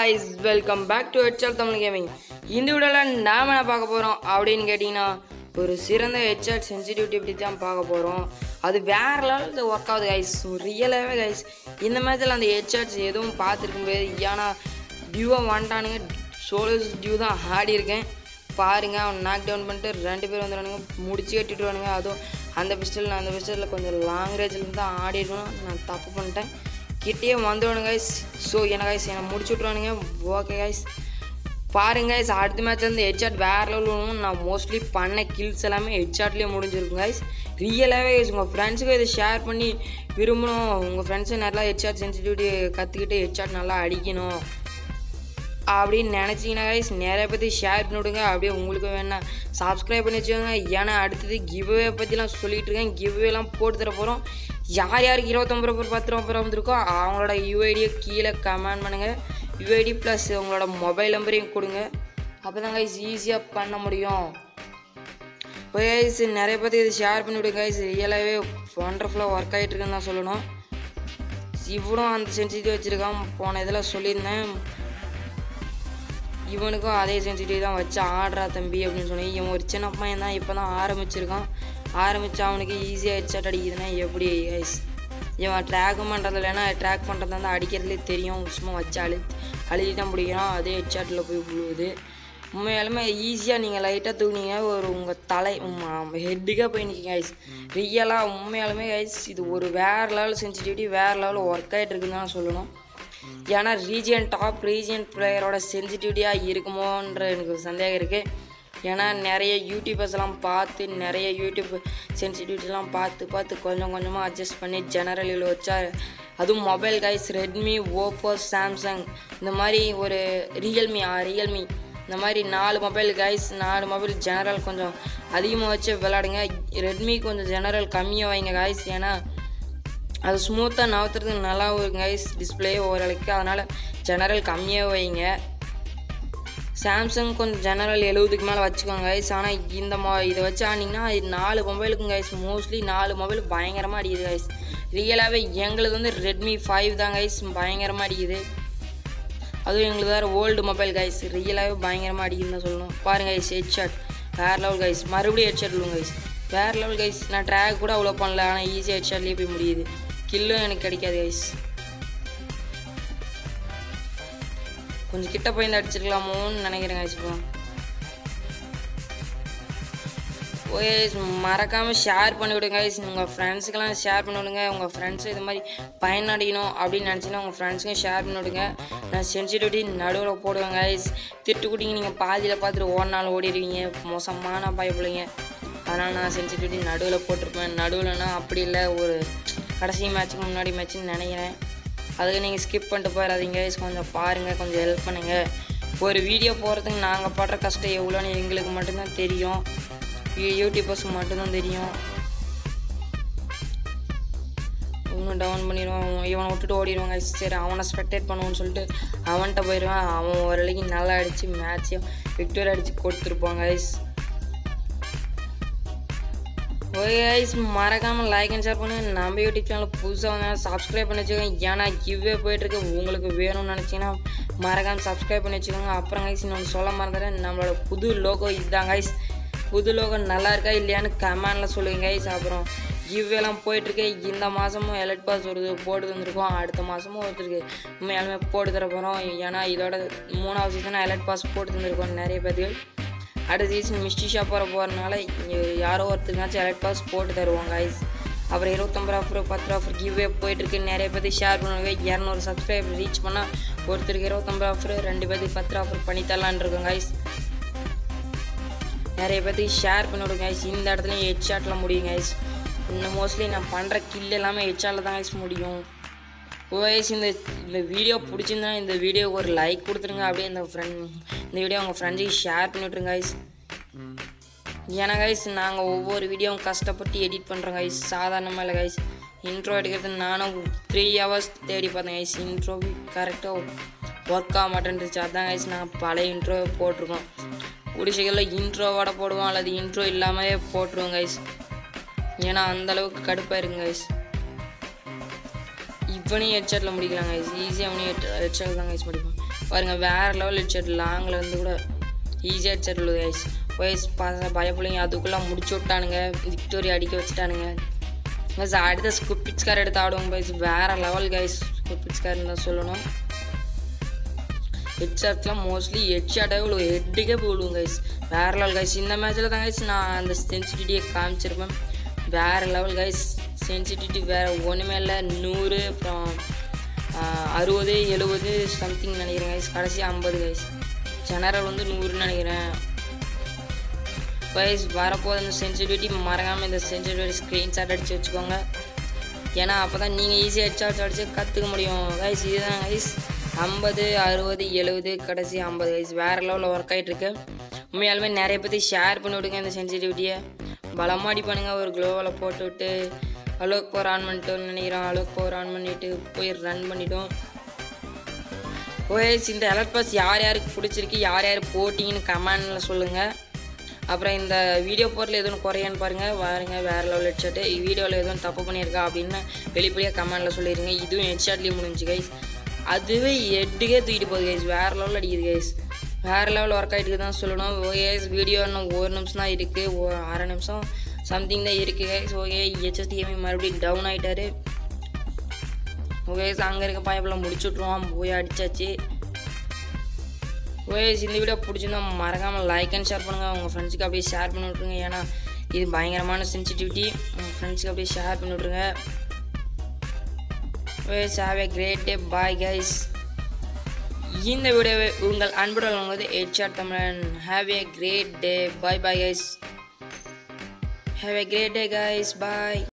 guys welcome back to HR Tamil gaming இந்த வீடியோவில் நாம் என்ன பார்க்க போகிறோம் அப்படின்னு கேட்டிங்கன்னா ஒரு சிறந்த ஹெச்ஆர் சென்சிட்டிவிட்டி பற்றி தான் பார்க்க போகிறோம் அது வேற லெவலில் ஒர்க் ஆகுது கைஸ் ரியலாகவே கைஸ் இந்த மேட்ச்சில் அந்த ஹெச்ஆர்ஸ் எதுவும் பார்த்துருக்க முடியாது ஏன்னா டியூவை வந்துட்டானுங்க சோலோஸ் டியூ தான் ஆடி இருக்கேன் பாருங்க அவன் நாக் டவுன் பண்ணிட்டு ரெண்டு பேர் வந்துடுவானுங்க முடிச்சு கட்டிட்டு வானுங்க அதுவும் அந்த பிஸ்டல் நான் அந்த பிஸ்டலில் கொஞ்சம் லாங் ரேஞ்சில் தான் ஆடி இருக்கணும் நான் தப்பு பண்ணிட்டேன் கிட்டேயே வந்துடுவானுங்க கைஸ் ஸோ என்ன கைஸ் என்னை முடிச்சு விட்ருவானுங்க ஓகே கைஸ் பாருங்க கைஸ் அடுத்த மேட்ச் வந்து ஹெட்ஷாட் வேற லெவல் நான் மோஸ்ட்லி பண்ண கில்ஸ் எல்லாமே ஹெட்ஷாட்லேயே முடிஞ்சிருக்கும் கைஸ் ரியலாகவே கைஸ் உங்கள் ஃப்ரெண்ட்ஸுக்கு இதை ஷேர் பண்ணி விரும்பணும் உங்கள் ஃப்ரெண்ட்ஸு நல்லா ஹெட்ஷாட் சென்சிட்டிவிட்டி கற்றுக்கிட்டு ஹெட்ஷாட் நல்லா அடிக்கணும் அப்படின்னு நினச்சிங்கன்னா கைஸ் நிறைய பற்றி ஷேர் பண்ணி விடுங்க அப்படியே உங்களுக்கு வேணா சப்ஸ்கிரைப் பண்ணி வச்சுக்கோங்க ஏன்னா அடுத்தது கிவ்வே பற்றிலாம் சொல்லிட்டு இருக்கேன் கிவ்வேலாம் போட்டு தர போகிறோம் யார் யாருக்கு இருபத்தொம்பது ரூபாய் பத்து ரூபா வந்திருக்கோ அவங்களோட யூஐடியை கீழே கமெண்ட் பண்ணுங்கள் யூஐடி ப்ளஸ் உங்களோட மொபைல் நம்பரையும் கொடுங்க அப்போ தான் கைஸ் ஈஸியாக பண்ண முடியும் கைஸ் நிறைய பற்றி இது ஷேர் பண்ணி விடுங்க கைஸ் ரியலாகவே ஒண்டர்ஃபுல்லாக ஒர்க் ஆகிட்டு இருக்குன்னு தான் சொல்லணும் இவனும் அந்த சென்சிட்டிவ் வச்சுருக்கான் போன இதில் சொல்லியிருந்தேன் இவனுக்கும் அதே சென்சிட்டிவ் தான் வச்சு ஆடுறா தம்பி அப்படின்னு சொன்னி இவன் ஒரு சின்ன பையன் தான் இப்போ தான் ஆரம்பிச்சிருக்கான் ஆரம்பித்து அவனுக்கு ஈஸியாக ஹெட்ஷாட் அடிக்குதுன்னா எப்படி கைஸ் இவன் ட்ராக்கும் பண்ணுறது இல்லைன்னா ட்ராக் பண்ணுறது வந்து அடிக்கிறதுலே தெரியும் சும்மா வச்சு அழி அழுதி தான் பிடிக்கிறான் அதே ஹெட்ஷாட்டில் போய் விழுவுது உண்மையாலுமே ஈஸியாக நீங்கள் லைட்டாக தூக்குனீங்க ஒரு உங்கள் தலை ஹெட்டுக்கே போய் நிற்கிங்க கைஸ் ரியலாக உண்மையாலுமே கைஸ் இது ஒரு வேறு லெவல் சென்சிட்டிவிட்டி வேறு லெவலில் ஒர்க் ஆகிட்டு இருக்குன்னு தான் சொல்லணும் ஏன்னா ரீஜியன் டாப் ரீஜியன் பிளேயரோட சென்சிட்டிவிட்டியாக இருக்குமோன்ற எனக்கு சந்தேகம் இருக்குது ஏன்னா நிறைய யூடியூபர்ஸ் எல்லாம் பார்த்து நிறைய யூடியூப் சென்சிட்டிவிட்டிலாம் பார்த்து பார்த்து கொஞ்சம் கொஞ்சமாக அட்ஜஸ்ட் பண்ணி ஜெனரல் இவ்வளோ வச்சா அதுவும் mobile guys Redmi Oppo Samsung இந்த மாதிரி ஒரு ரியல்மி ரியல்மி இந்த மாதிரி நாலு மொபைல் கைஸ் நாலு மொபைல் ஜெனரல் கொஞ்சம் அதிகமாக வச்சு விளாடுங்க ரெட்மி கொஞ்சம் ஜெனரல் கம்மியாக வைங்க கைஸ் ஏன்னா அது ஸ்மூத்தாக நகர்த்துறதுக்கு நல்லா இருக்கும் கைஸ் டிஸ்பிளே ஓரளவுக்கு அதனால் ஜெனரல் கம்மியாக வைங்க சாம்சங் கொஞ்சம் ஜெனரல் எழுபதுக்கு மேலே வச்சுக்கோங்க கைஸ் ஆனால் இந்த மொ இதை வச்சு ஆனிங்கன்னா இது நாலு மொபைலுக்கும் கைஸ் மோஸ்ட்லி நாலு மொபைல் பயங்கரமாக அடிக்குது கைஸ் ரியலாகவே எங்களுக்கு வந்து ரெட்மி ஃபைவ் தான் கைஸ் பயங்கரமாக அடிக்குது அதுவும் எங்களுக்கு வேறு ஓல்டு மொபைல் கைஸ் ரியலாகவே பயங்கரமாக அடிக்குதுன்னு தான் சொல்லணும் பாருங்கள் கைஸ் ஹெட் ஷாட் வேறு லெவல் கைஸ் மறுபடியும் ஹெட் ஷாட் விழுங்க கைஸ் வேறு லெவல் கைஸ் நான் ட்ராக் கூட அவ்வளோ பண்ணல ஆனால் ஈஸியாக ஹெட் ஷாட்லேயே போய் முடியுது கில்லும் எனக்கு கிடைக்காது கைஸ் கொஞ்சம் கிட்ட போய் இந்த அடிச்சிருக்கலாமோன்னு நினைக்கிறேன் கைஸ் இப்போ ஓகே மறக்காமல் ஷேர் பண்ணி விடுங்க கைஸ் உங்கள் ஃப்ரெண்ட்ஸுக்கெல்லாம் ஷேர் பண்ணி விடுங்க உங்கள் ஃப்ரெண்ட்ஸு இது மாதிரி பயனடையணும் அப்படின்னு நினச்சிங்கன்னா உங்கள் ஃப்ரெண்ட்ஸுக்கும் ஷேர் பண்ணி விடுங்க நான் சென்சிட்டிவிட்டி நடுவில் போடுவேன் கைஸ் திட்டுக்குட்டிங்க நீங்கள் பாதியில் பார்த்துட்டு ஓடினாலும் ஓடிடுவீங்க மோசமான பயப்பிள்ளைங்க அதனால் நான் சென்சிட்டிவிட்டி நடுவில் போட்டிருப்பேன் நடுவில்னா அப்படி இல்லை ஒரு கடைசி மேட்ச்சுக்கு முன்னாடி மேட்ச்னு நினைக்கிறேன் அதுக்கு நீங்கள் ஸ்கிப் பண்ணிட்டு போயிடாதீங்க கொஞ்சம் பாருங்கள் கொஞ்சம் ஹெல்ப் பண்ணுங்கள் ஒரு வீடியோ போகிறதுக்கு நாங்கள் படுற கஷ்டம் எவ்வளோன்னு எங்களுக்கு மட்டும்தான் தெரியும் யூடியூபர்ஸ்க்கு மட்டும்தான் தெரியும் இவனும் டவுன் பண்ணிடுவான் இவனை விட்டுட்டு ஓடிடுவாங்க சரி அவனை ஸ்பெக்டேட் பண்ணுவோன்னு சொல்லிட்டு அவன்கிட்ட போயிடுவான் அவன் ஓரளவுக்கு நல்லா அடித்து மேட்சையும் விக்டோரி அடித்து கொடுத்துருப்பாங்க ஐஸ் ஓகே ஐஸ் மறக்காமல் லைக் அண்ட் ஷேர் பண்ணி நம்ம யூடியூப் சேனல் புதுசாக வந்தாலும் சப்ஸ்கிரைப் பண்ணி வச்சுக்கோங்க ஏன்னா கிவ்வே போயிட்டுருக்கு உங்களுக்கு வேணும்னு நினச்சிங்கன்னா மறக்காமல் சப்ஸ்கிரைப் பண்ணி வச்சுக்கோங்க அப்புறம் கைஸ் இன்னொன்று சொல்ல மறந்துட்டேன் நம்மளோட புது லோகோ இதுதான் கைஸ் புது லோகோ நல்லா இருக்கா இல்லையான்னு கமெண்டில் சொல்லுங்கள் கைஸ் அப்புறம் கிவ்வேலாம் போயிட்டுருக்கு இந்த மாதமும் எலக்ட் பாஸ் ஒரு போட்டு தந்துருக்கோம் அடுத்த மாதமும் ஒருத்தருக்கு உண்மையாலுமே போட்டு தர போகிறோம் ஏன்னா இதோட மூணாவது சீசனாக எலக்ட் பாஸ் போட்டு தந்திருக்கோம் நிறைய பேருக்கு அடுத்த சீசன் மிஸ்டி ஷாப் வர போகிறனால யாரோ ஒருத்தருக்காச்சும் எலக்ட் பாஸ் போட்டு தருவாங்க கைஸ் அப்புறம் இருபத்தொம்பது ஆஃபர் பத்து ஆஃபர் கிவ்வே போயிட்டுருக்கு நிறைய பேருக்கு ஷேர் பண்ணுவாங்க இரநூறு சப்ஸ்கிரைபர் ரீச் பண்ணால் ஒருத்தருக்கு இருபத்தொம்பது ஆஃபர் ரெண்டு பேருக்கு பத்து ஆஃபர் பண்ணி தரலான் இருக்கோம் கைஸ் நிறைய பேருக்கு ஷேர் பண்ணி விடுங்க கைஸ் இந்த இடத்துலையும் ஹெட் ஷாட்டில் முடியும் கைஸ் இன்னும் மோஸ்ட்லி நான் பண்ணுற கில் எல்லாமே ஹெட் ஷாட்டில் தான் கைஸ் முடியும் ஓஎஸ் இந்த இந்த வீடியோ பிடிச்சிருந்தா இந்த வீடியோ ஒரு லைக் கொடுத்துருங்க அப்படியே இந்த ஃப்ரெண்ட் இந்த வீடியோ உங்கள் ஃப்ரெண்ட்ஸுக்கு ஷேர் பண்ணி விட்ருங்க கைஸ் ஏன்னா கைஸ் நாங்கள் ஒவ்வொரு வீடியோவும் கஷ்டப்பட்டு எடிட் பண்ணுறோம் கைஸ் சாதாரணமாக இல்லை கைஸ் இன்ட்ரோ எடுக்கிறது நானும் த்ரீ ஹவர்ஸ் தேடி பார்த்தேன் கைஸ் இன்ட்ரோ கரெக்டாக ஒர்க் ஆக மாட்டேன்ருச்சு அதான் கைஸ் நாங்கள் பழைய இன்ட்ரோ போட்டிருக்கோம் குடிசைகளில் இன்ட்ரோவோட போடுவோம் அல்லது இன்ட்ரோ இல்லாமலே போட்டுருவோம் கைஸ் ஏன்னா அந்தளவுக்கு கடுப்பாக இருங்க கைஸ் இவனையும் ஹெட்ஷாட்டில் முடிக்கலாம் கைஸ் ஈஸியாக அவனையும் ஹெட்ஷாட்டில் தான் கைஸ் முடிப்போம் பாருங்கள் வேறு லெவல் ஹெட்செட் லாங்கில் இருந்து கூட ஈஸியாக ஹெட்செட் உள்ளது கைஸ் வயசு பச பயப்பிள்ளைங்க அதுக்குள்ளே முடிச்சு விட்டானுங்க விக்டோரி அடிக்க வச்சுட்டானுங்க கைஸ் அடுத்த ஸ்குப்பிட்ஸ்கார் எடுத்து ஆடுவோம் கைஸ் வேறு லெவல் கைஸ் ஸ்குப்பிட்ஸ்கார் தான் சொல்லணும் ஹெட்ஷாட்லாம் மோஸ்ட்லி ஹெட்ஷாட்டாகவே விழுவும் ஹெட்டுக்கே விழுவும் கைஸ் வேறு லெவல் கைஸ் இந்த மேட்ச்சில் தான் கைஸ் நான் அந்த சென்சிட்டிவிட்டியை காமிச்சிருப்பேன் வேறு லெவல் கைஸ் சென்சிட்டிவிட்டி வேறு ஒன்றுமே இல்லை நூறு அப்புறம் ஆஹ், அறுபது எழுபது சம்திங் நினைக்கிறேன் கைஸ் கடைசி ஐம்பது கைஸ் ஜெனரல் வந்து நூறுன்னு நினைக்கிறேன் கைஸ் வரப்போது இந்த சென்சிட்டிவிட்டி மறக்காமல் இந்த சென்சிட்டிவிட்டி ஸ்க்ரீன்ஷாட் அடித்து வச்சுக்கோங்க ஏன்னா அப்போ தான் நீங்கள் ஈஸியாக ஹெட்ஷாட் அடித்து கற்றுக்க முடியும் கைஸ் இதுதான் கைஸ் ஐம்பது அறுபது எழுபது கடைசி ஐம்பது கைஸ் வேறு லெவலில் ஒர்க் ஆகிட்டுருக்கு உண்மையாலுமே நிறைய பற்றி ஷேர் பண்ணி விடுங்க இந்த சென்சிட்டிவிட்டியை பலமாக அடிப்பானுங்க ஒரு க்ளோவில் போட்டு விட்டு அலோக் பவர் ஆன் பண்ணிட்டோம்னு நினைக்கிறோம் அலோக் பவர் ஆன் பண்ணிவிட்டு போய் ரன் பண்ணிட்டோம் ஓஎஸ் இந்த அலர்ட் பாஸ் யார் யாருக்கு பிடிச்சிருக்கு யார் யார் போட்டிங்கன்னு கமெண்டில் சொல்லுங்கள் அப்புறம் இந்த வீடியோ போரில் எதுவும் குறையான்னு பாருங்கள் பாருங்க வேறு லெவல் ஹெட்ஷாட்டு வீடியோவில் எதுவும் தப்பு பண்ணியிருக்கா அப்படின்னு வெளிப்படையாக கமெண்டில் சொல்லிடுங்க இதுவும் ஹெட்ஷாட்லேயே முடிஞ்சு கைஸ் அதுவே எட்டுக்கே தூக்கிட்டு போகுது கைஸ் வேறு லெவலில் அடிக்குது கைஸ் வேறு லெவல் ஒர்க் ஆகிட்டு தான் சொல்லணும் ஓஎஸ் வீடியோ இன்னும் ஒரு நிமிஷம் தான் இருக்குது ஒரு அரை நிமிஷம் சம்திங் தான் இருக்குது கைஸ் ஓகே ஹெச்எஸ்டிஎம்ஐ மறுபடியும் டவுன் ஆகிட்டாரு ஓகே அங்கே இருக்க பாய்ப்பெல்லாம் முடிச்சு விட்ருவோம் போய் அடிச்சாச்சு ஓகே இந்த வீடியோ பிடிச்சிருந்தா மறக்காமல் லைக் அண்ட் ஷேர் பண்ணுங்கள் உங்கள் ஃப்ரெண்ட்ஸுக்கு அப்படியே ஷேர் பண்ணி விட்ருங்க ஏன்னா இது பயங்கரமான சென்சிட்டிவிட்டி உங்கள் ஃப்ரெண்ட்ஸுக்கு அப்படியே ஷேர் பண்ணி விட்ருங்க okay have a great day bye guys இந்த வீடியோவை உங்கள் அன்புடன் வந்து ஹெட்ஷாட் தமிழன் have a great day bye bye guys have a great day guys bye